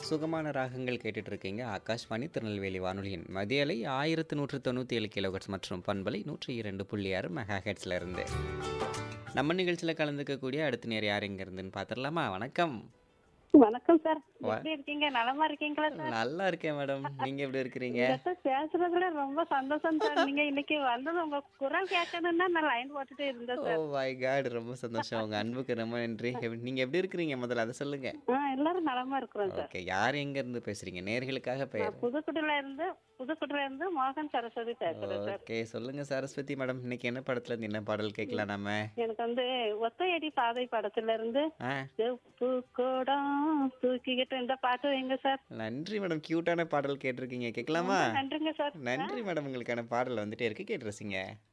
சுகமான ராகங்கள் கேட்டுட்டு இருக்கீங்க ஆகாஷ்வாணி திருநெல்வேலி வானொலியின் மதியலை ஆயிரத்து நூற்று தொண்ணூற்றி ஏழு கிலோஹெட்ஸ் மற்றும் பண்பலை நூற்றி இரண்டு புள்ளி ஆறு மெகா ஹெட்ஸில் இருந்து நம்ம நிகழ்ச்சியில் கலந்துக்கக்கூடிய அடுத்த நேர் யார் எங்க இருந்துன்னு பார்த்துடலாமா வணக்கம் வணக்கம் சார் வ- எப்படி இருக்கீங்க நலமா இருக்கீங்களா சார் நல்லா இருக்கேன் மேடம் நீங்க எப்படி இருக்கிறீங்க உங்ககிட்ட பேசுறதுல ரொம்ப சந்தோஷம் சார் நீங்க இன்னைக்கு வந்தது உங்க குரல் கேட்கணும்னா நான் லைன் போட்டுட்டு இருந்தேன் ஓ சார் மை காட் ரொம்ப சந்தோஷம் உங்க அன்புக்கு ரொம்ப நன்றி எப்படி- நீங்க எப்படி இருக்கிறீங்க முதல்ல அதை சொல்லுங்க ஆ எல்லாரும் நலமா இருக்கிறோம் சார் ஓகே யார் எங்க இருந்து பேசுறீங்க நேர்களுக்காக பெயர் நான் புதுக்குடில இருந்து புதுக்குடில இருந்து மோகன் சரஸ்வதி பேசுறேன் சார் ஓகே சொல்லுங்க சரஸ்வதி மேடம் இன்னைக்கு என்ன படத்துல இருந்து என்ன பாடல் கேட்கலாம் நாம எனக்கு வந்து ஒத்தையடி பாதை படத்துல இருந்து ஆ செப்பு கோடம் தூக்கிக்கிட்டு இந்த பாட்டு வைங்க சார் நன்றி மேடம் கியூட்டான பாடல் கேட்டிருக்கீங்க கேட்கலாமா ரொம்ப நன்றிங்க சார் நன்றி மேடம் உங்களுக்கான பாடல் வந்துட்டே இருக்கு கேட்டு ரசிங்க